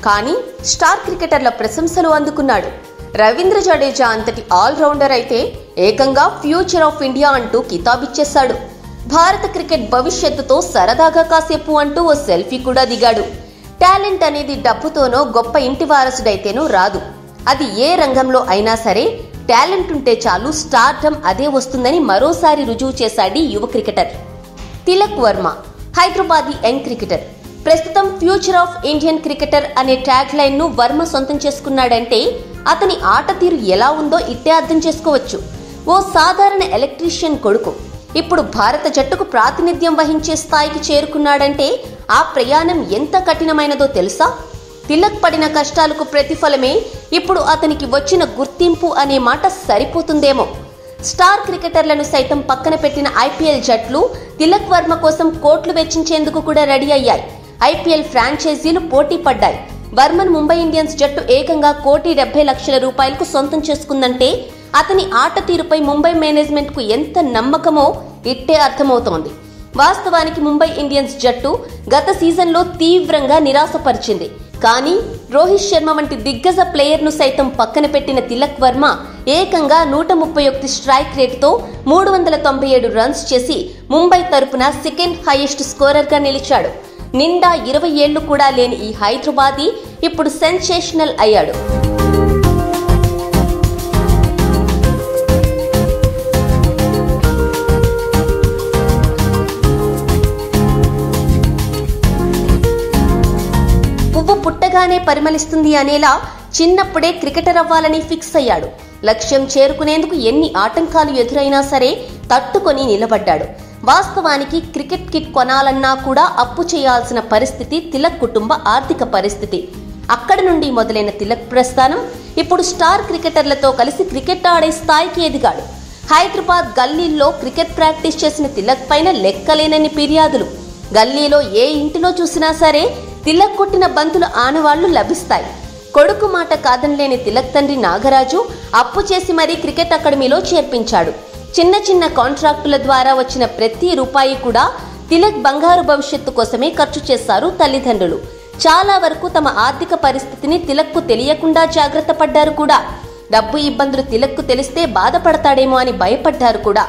కానీ స్టార్ క్రికెటర్ల ప్రశంసలు అందుకున్నాడు రవీంద్ర జడేజా అంతటి ఆల్రౌండర్ అయితే ఏకంగా ఫ్యూచర్ ఆఫ్ ఇండియా అంటూ కితాబిచ్చేశాడు భారత క్రికెట్ భవిష్యత్తుతో సరదాగా కాసేపు అంటూ ఓ సెల్ఫీ కూడా దిగాడు టాలెంట్ అనేది డబ్బుతోనో గొప్ప ఇంటి వారసుడైతేనో రాదు అది ఏ రంగంలో అయినా సరే టాలెంట్ ఉంటే చాలు స్టార్డమ్ అదే వస్తుందని మరోసారి రుజువు చేశాడు ఈ యువ cricketer Tilak Varma Hyderabadi young cricketer ప్రస్తుతం ఫ్యూచర్ ఆఫ్ ఇండియన్ క్రికెటర్ అనే ట్యాగ్ లైన్ ను వర్మ సొంతం చేసుకున్నాడంటే అతని ఆట తీరు ఎలా ఉందో ఇట్టే అర్థం చేసుకోవచ్చు ఓ సాధారణ ఎలక్ట్రీషియన్ కొడుకు ఇప్పుడు భారత జట్టుకు ప్రాతినిధ్యం వహించే స్థాయికి చేరుకున్నాడంటే ఆ ప్రయాణం ఎంత కఠినమైనదో తెలుసా తిలక్ పడిన కష్టాలకు ప్రతిఫలమే ఇప్పుడు అతనికి వచ్చిన గుర్తింపు అనే మాట సరిపోతుందేమో స్టార్ క్రికెటర్లను సైతం పక్కన పెట్టిన ఐపీఎల్ జట్లు తిలక్ వర్మ కోసం కోట్లు వెచ్చించేందుకు కూడా రెడీ అయ్యాయి ఐపీఎల్ ఫ్రాంచైజీలు పోటీ పడ్డాయి వర్మన్ ముంబై ఇండియన్స్ జట్టు ఏకంగా కోటి డెబ్బై లక్షల రూపాయలకు సొంతం చేసుకుందంటే అతని ఆట తీరుపై ముంబై మేనేజ్మెంట్ కు ఎంత నమ్మకమో ఇట్టే అర్థమవుతోంది వాస్తవానికి ముంబై ఇండియన్స్ జట్టు గత సీజన్లో తీవ్రంగా నిరాశపరిచింది కానీ రోహిత్ శర్మ వంటి దిగ్గజ ప్లేయర్ను సైతం పక్కన పెట్టిన తిలక్ వర్మ ఏకంగా నూట ముప్పై ఒకటి స్ట్రైక్ రేటుతో మూడు వందల తొంభై ఏడు రన్స్ చేసి ముంబై తరపున సెకండ్ హైయెస్ట్ స్కోరర్గా నిలిచాడు నిండా ఇరవై ఏళ్లు కూడా లేని ఈ హైదరాబాదీ ఇప్పుడు సెన్సేషనల్ అయ్యాడు పువ్వు పుట్టగానే పరిమళిస్తుంది అనేలా చిన్నప్పుడే క్రికెటర్ అవ్వాలని ఫిక్స్ అయ్యాడు లక్ష్యం చేరుకునేందుకు ఎన్ని ఆటంకాలు ఎదురైనా సరే తట్టుకొని నిలబడ్డాడు వాస్తవానికి క్రికెట్ కిట్ కొనాలన్నా కూడా అప్పు చేయాల్సిన పరిస్థితి తిలక్ కుటుంబ ఆర్థిక పరిస్థితి అక్కడి నుండి మొదలైన తిలక్ ప్రస్థానం ఇప్పుడు స్టార్ క్రికెటర్లతో కలిసి క్రికెట్ ఆడే స్థాయికి ఎదిగాడు హైదరాబాద్ గల్లీల్లో క్రికెట్ ప్రాక్టీస్ చేసిన తిలక్ పైన లెక్కలేనని ఫిర్యాదులు గల్లీలో ఏ ఇంటిలో చూసినా సరే తిలక్ కొట్టిన బంతులు ఆనవాళ్లు లభిస్తాయి కొడుకు మాట కాదనలేని తిలక్ తండ్రి నాగరాజు అప్పు చేసి మరీ క్రికెట్ అకాడమీలో చేర్పించాడు చిన్న చిన్న కాంట్రాక్టుల ద్వారా వచ్చిన ప్రతి రూపాయి కూడా తిలక్ బంగారు భవిష్యత్తు కోసమే ఖర్చు చేశారు తల్లిదండ్రులు చాలా వరకు తమ ఆర్థిక పరిస్థితిని తిలక్కు తెలియకుండా జాగ్రత్త పడ్డారు కూడా డబ్బు ఇబ్బందులు తిలక్కు తెలిస్తే బాధపడతాడేమో అని భయపడ్డారు కూడా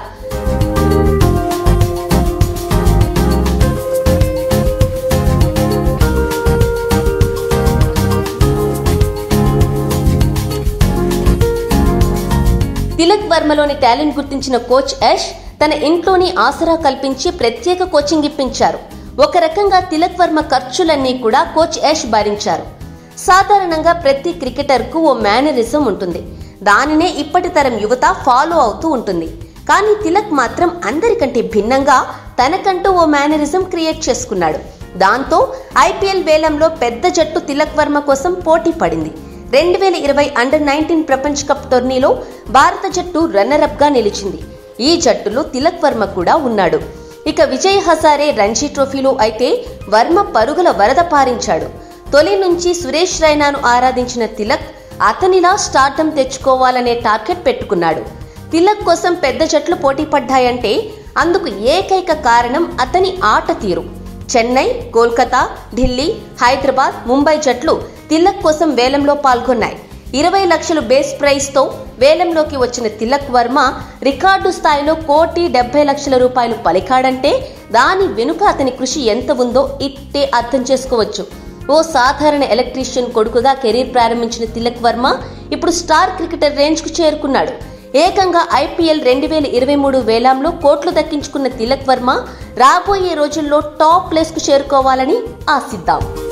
తిలక్ వర్మలోని టాలెంట్ గుర్తించిన కోచ్ యష్ తన ఇంట్లోని ఆసరా కల్పించి ప్రత్యేక కోచింగ్ ఇప్పించారు ఒక రకంగా తిలక్ వర్మ ఖర్చులన్నీ కూడా కోచ్ యష్ భరించారు సాధారణంగా ప్రతి క్రికెటర్ కు ఓ మేనరిజం ఉంటుంది దానినే ఇప్పటి తరం యువత ఫాలో అవుతూ ఉంటుంది కానీ తిలక్ మాత్రం అందరికంటే భిన్నంగా తనకంటూ ఓ మేనరిజం క్రియేట్ చేసుకున్నాడు దాంతో ఐపీఎల్ వేలంలో పెద్ద జట్టు తిలక్ వర్మ కోసం పోటీ పడింది రెండు వేల ఇరవై అండర్ నైన్టీన్ ప్రపంచ కప్ టోర్నీలో భారత జట్టు రన్నరప్ గా నిలిచింది ఈ జట్టులో తిలక్ వర్మ కూడా ఉన్నాడు ఇక విజయ్ హజారే రంజీ ట్రోఫీలో అయితే వర్మ పరుగుల వరద పారించాడు తొలి నుంచి సురేష్ రైనాను ఆరాధించిన తిలక్ అతనిలా స్టార్టం తెచ్చుకోవాలనే టార్గెట్ పెట్టుకున్నాడు తిలక్ కోసం పెద్ద జట్లు పోటీ పడ్డాయంటే అందుకు ఏకైక కారణం అతని ఆట తీరు చెన్నై కోల్కతా ఢిల్లీ హైదరాబాద్ ముంబై జట్లు తిలక్ కోసం వేలంలో పాల్గొన్నాయి ఇరవై లక్షలు బేస్ ప్రైస్తో వేలంలోకి వచ్చిన తిలక్ వర్మ రికార్డు స్థాయిలో కోటి డెబ్బై లక్షల రూపాయలు పలికాడంటే దాని వెనుక అతని కృషి ఎంత ఉందో ఇట్టే అర్థం చేసుకోవచ్చు ఓ సాధారణ ఎలక్ట్రీషియన్ కొడుకుగా కెరీర్ ప్రారంభించిన తిలక్ వర్మ ఇప్పుడు స్టార్ క్రికెటర్ రేంజ్ కు చేరుకున్నాడు ఏకంగా ఐపీఎల్ రెండు వేల ఇరవై మూడు వేలంలో కోట్లు దక్కించుకున్న తిలక్ వర్మ రాబోయే రోజుల్లో టాప్ ప్లేస్ కు చేరుకోవాలని ఆశిద్దాం